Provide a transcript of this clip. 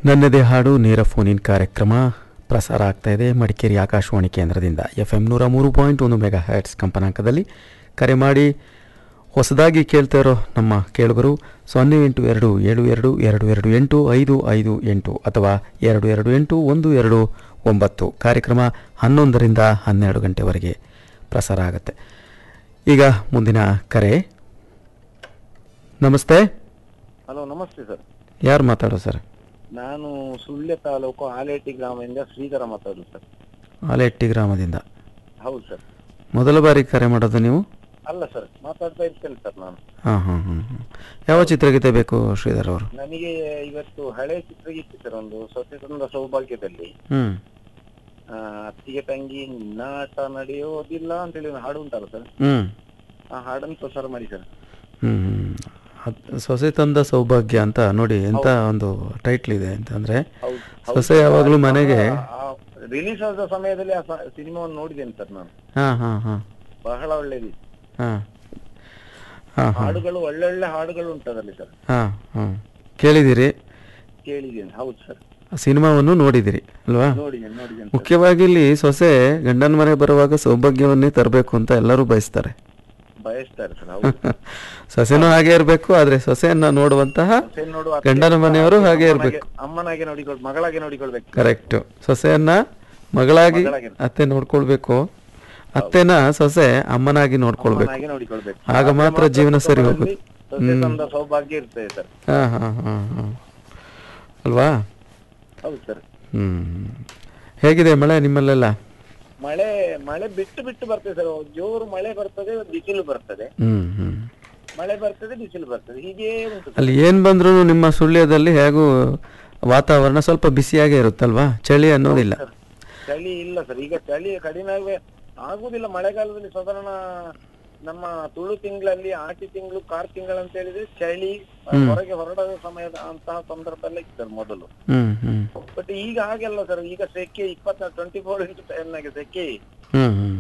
ನನ್ನದೇ ಹಾಡು ನೇರ ಫೋನ್ ಇನ್ ಕಾರ್ಯಕ್ರಮ ಪ್ರಸಾರ ಆಗ್ತಾ ಇದೆ ಮಡಿಕೇರಿ ಆಕಾಶವಾಣಿ ಕೇಂದ್ರದಿಂದ ಎಫ್ ಎಂ ನೂರ ಮೂರು ಪಾಯಿಂಟ್ ಒಂದು ಮೆಗಾ ಹ್ಯಾಟ್ಸ್ ಕಂಪನಾಂಕದಲ್ಲಿ ಕರೆ ಮಾಡಿ ಹೊಸದಾಗಿ ಕೇಳ್ತಾ ಇರೋ ನಮ್ಮ ಕೇಳುಗರು ಸೊನ್ನೆ ಎಂಟು ಎರಡು ಏಳು ಎರಡು ಎರಡು ಎರಡು ಎಂಟು ಐದು ಐದು ಎಂಟು ಅಥವಾ ಎರಡು ಎರಡು ಎಂಟು ಒಂದು ಎರಡು ಒಂಬತ್ತು ಕಾರ್ಯಕ್ರಮ ಹನ್ನೊಂದರಿಂದ ಹನ್ನೆರಡು ಗಂಟೆವರೆಗೆ ಪ್ರಸಾರ ಆಗುತ್ತೆ ಈಗ ಮುಂದಿನ ಕರೆ ನಮಸ್ತೆ ಹಲೋ ನಮಸ್ತೆ ಸರ್ ಯಾರು ಮಾತಾಡೋ ಸರ್ ನಾನು ಸುಳ್ಯ ತಾಲೂಕು ಆಲೇಟಿ ಗ್ರಾಮದಿಂದ ಶ್ರೀಧರ ಮಾತಾಡುದು ಸರ್ ಆಲೆಟ್ಟಿ ಗ್ರಾಮದಿಂದ ಹೌದು ಸರ್ ಮೊದಲ ಬಾರಿ ಕರೆ ಮಾಡೋದು ನೀವು ಅಲ್ಲ ಸರ್ ಮಾತಾಡ್ತಾ ಇರ್ತೇನೆ ಸರ್ ನಾನು ಹಾಂ ಹಾಂ ಹಾಂ ಹಾಂ ಯಾವ ಚಿತ್ರಗೀತೆ ಬೇಕು ಶ್ರೀಧರ್ ಅವರು ನನಗೆ ಇವತ್ತು ಹಳೆ ಚಿತ್ರಗೀತೆ ಸರ್ ಒಂದು ಸ್ವತಂತ್ರ ಸೌಭಾಗ್ಯದಲ್ಲಿ ಹ್ಞೂ ಆ, ಅತ್ತಿಗೆ ತಂಗಿ ನಿನ್ನಾಟ ನಡೆಯೋದಿಲ್ಲ ಅಂತೇಳಿ ಒಂದು ಹಾಡು ಉಂಟಲ್ಲ ಸರ್ ಹ್ಞೂ ಆ ಹಾಡನ್ನು ಪ್ರಸಾರ ಮಾಡಿ ಸರ್ ಹ್ಞೂ ಹ್ಞೂ ಸೊಸೆ ತಂದ ಸೌಭಾಗ್ಯ ಅಂತ ನೋಡಿ ಎಂಥ ಒಂದು ಟೈಟ್ಲ್ ಇದೆ ಅಂತಂದರೆ ಹೌದು ಸೊಸೆ ಯಾವಾಗಲೂ ಮನೆಗೆ ರಿಲೀಸ್ ಆದ ಸಮಯದಲ್ಲಿ ಆ ಸಿನಿಮಾವನ್ನು ನೋಡಿದ್ದೇನೆ ಸರ್ ನಾನು ಹಾಂ ಹಾಂ ಹಾಂ ಬಹಳ ಒಳ್ಳೇದು ಹಾಂ ಹಾಂ ಹಾಂ ಹಾಡುಗಳು ಒಳ್ಳೊಳ್ಳೆ ಹಾಡುಗಳು ಉಂಟದಲ್ಲಿ ಸರ್ ಹಾಂ ಹಾಂ ಕೇಳಿದ್ದೀರಿ ಕೇಳಿದ್ದೇನೆ ಹೌದು ಸರ್ ಆ ಸಿನಿಮಾವನ್ನು ನೋಡಿದಿರಿ ಅಲ್ವಾ ನೋಡಿದ್ದೇನೆ ನೋಡಿದ್ದೇನೆ ಸರ್. ಮುಖ್ಯವಾಗಿ ಇಲ್ಲಿ ಸೊಸೆ ಗಂಡನ ಮನೆ ಬರುವಾಗ ಸೌಭಾಗ್ಯವನ್ನೇ ತರಬೇಕು ಅಂತ ಎಲ್ಲರೂ ಬಯಸ್ತಾರೆ ಬಯಸ್ತಾರೆ ಸರ್ ಹೌದು ಸೊಸೆನೂ ಹಾಗೆ ಇರಬೇಕು ಆದರೆ ಸೊಸೆಯನ್ನ ನೋಡುವಂತಹ ಸೊಸೆ ನೋಡುವ ಅತ್ತೆ ಗಂಡನ ಮನೆಯವರು ಹಾಗೆ ಅಮ್ಮನಾಗೆ- ಇರಬೇಕು ಅಮ್ಮನಾಗೆ ನೋಡಿಕೊಳ್ ಮಗಳಾಗೆ ನೋಡಿಕೊಳ್ಬೇಕು ಕರೆಕ್ಟ್ ಸೊಸೆಯನ್ನ ಮಗಳಾಗಿ ಮಗಳಾಗಿ. ಅತ್ತೆ ನೋಡ್ಕೊಳ್ಬೇಕು ಅತ್ತೆನ ಸೊಸೆ ಅಮ್ಮನಾಗಿ ನೋಡ್ಕೊಳ್ಬೇಕು ಅಮ್ಮನಾಗೆ ನೋಡಿಕೊಳ್ಬೇಕು ಆಗ ಮಾತ್ರ ಜೀವನ ಸರಿ ಹೋಗುತ್ತೆ ಸೊಸೆ ತಂದ ಸೌಭಾಗ್ಯ ಇರ್ತದೆ ಸರ್ ಹಾ ಹಾ ಹಾ ಹಾ ಅಲ್ವಾ ಹೌದು ಸರ್ ಹ್ಮ್ ಹೇಗಿದೆ ಮಳೆ ನಿಮ್ಮಲ್ಲೆಲ್ಲ ಮಳೆ ಮಳೆ ಬಿಟ್ಟು ಬಿಟ್ಟು ಬರ್ತದೆ ಸರ್ ಜೋರು ಮಳೆ ಬರ್ತದೆ ಬಿಸಿಲು ಬರ್ತದೆ ಹ್ಮ್ ಹ್ಮ್ ಮಳೆ ಬರ್ತದೆ ಬಿಸಿಲು ಬರ್ತದೆ ಹೀಗೆ ಉಂಟು ಸರ್. ಅಲ್ಲಿ ಏನ್ ಬಂದ್ರು ನಿಮ್ಮ ಸುಳ್ಯದಲ್ಲಿ ಹೇಗೂ ವಾತಾವರಣ ಸ್ವಲ್ಪ ಬಿಸಿಯಾಗೇ ಇರುತ್ತಲ್ವಾ ಚಳಿ ಅನ್ನೋದಿಲ್ಲ ಸರ್, ಚಳಿ ಇಲ್ಲ ಸರ್ ಈಗ ಚಳಿ ಕಡಿಮೆ ಆಗುವ ಆಗುದಿಲ್ಲ ಮಳೆಗಾಲದಲ್ಲಿ ಸಾಧಾರಣ ನಮ್ಮ ತುಳು ತಿಂಗಳಲ್ಲಿ ಆಟಿ ತಿಂಗಳು ಕಾರ್ ತಿಂಗಳು ಅಂತ ಹೇಳಿದ್ರೆ ಚಳಿ ಹೊರಗೆ ಹೊರಡದ ಸಮಯದ ಅಂತಹ ಸಂದರ್ಭದಲ್ಲಿ ಇತ್ತು ಸರ್ ಮೊದಲು ಹ್ಮ್ ಹ್ಮ್ ಬಟ್ ಈಗ ಹಾಗೆಲ್ಲ ಸರ್ ಈಗ ಸೆಕೆ ಇಪ್ಪತ್ತ ಟ್ವೆಂಟಿ ಫೋರ್ ಇಂಟು ಟೆನ್ ಆಗಿ ಸೆಕೆ ಹ್ಮ್ ಹ್ಮ್